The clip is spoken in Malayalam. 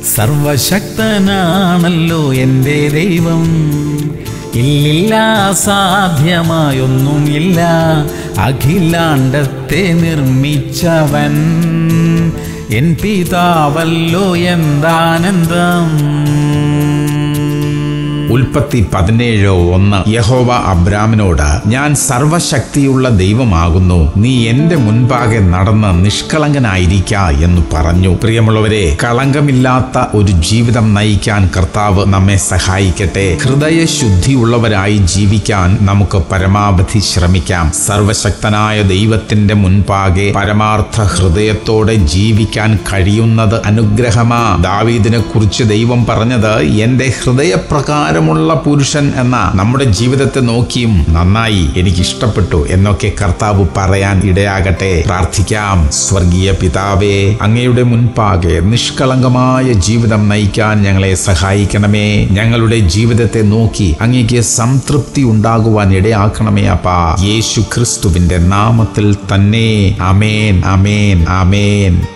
സർവശക്തനാണല്ലോ എൻ്റെ ദൈവം ഇല്ലില്ല സാധ്യമായൊന്നുമില്ല അഖിലാണ്ടത്തെ നിർമ്മിച്ചവൻ എൻ പിതാവല്ലോ എന്താനന്ദം ഉൽപ്പത്തി പതിനേഴ് ഒന്ന് യഹോവ അബ്രാമിനോട് ഞാൻ സർവശക്തിയുള്ള ദൈവമാകുന്നു നീ എന്റെ മുൻപാകെ നടന്ന് നിഷ്കളങ്കനായിരിക്ക എന്ന് പറഞ്ഞു പ്രിയമുള്ളവരെ കളങ്കമില്ലാത്ത ഒരു ജീവിതം നയിക്കാൻ കർത്താവ് നമ്മെ സഹായിക്കട്ടെ ഹൃദയശുദ്ധിയുള്ളവരായി ജീവിക്കാൻ നമുക്ക് പരമാവധി ശ്രമിക്കാം സർവശക്തനായ ദൈവത്തിന്റെ മുൻപാകെ പരമാർത്ഥ ഹൃദയത്തോടെ ജീവിക്കാൻ കഴിയുന്നത് അനുഗ്രഹമാ ദാവീദിനെ കുറിച്ച് ദൈവം പറഞ്ഞത് എന്റെ ഹൃദയപ്രകാരമുള്ള പുരുഷൻ എന്ന നമ്മുടെ ജീവിതത്തെ നോക്കിയും നന്നായി എനിക്ക് ഇഷ്ടപ്പെട്ടു എന്നൊക്കെ കർത്താവ് പറയാൻ ഇടയാകട്ടെ പ്രാർത്ഥിക്കാം സ്വർഗീയ പിതാവേ അങ്ങയുടെ മുൻപാകെ നിഷ്കളങ്കമായ ജീവിതം നയിക്കാൻ ഞങ്ങളെ സഹായിക്കണമേ ഞങ്ങളുടെ ജീവിതത്തെ നോക്കി അങ്ങേക്ക് സംതൃപ്തി ഉണ്ടാകുവാൻ ഇടയാക്കണമേ അപ്പാ യേശു ക്രിസ്തുവിന്റെ നാമത്തിൽ തന്നെ അമേൻ അമേൻ അമേൻ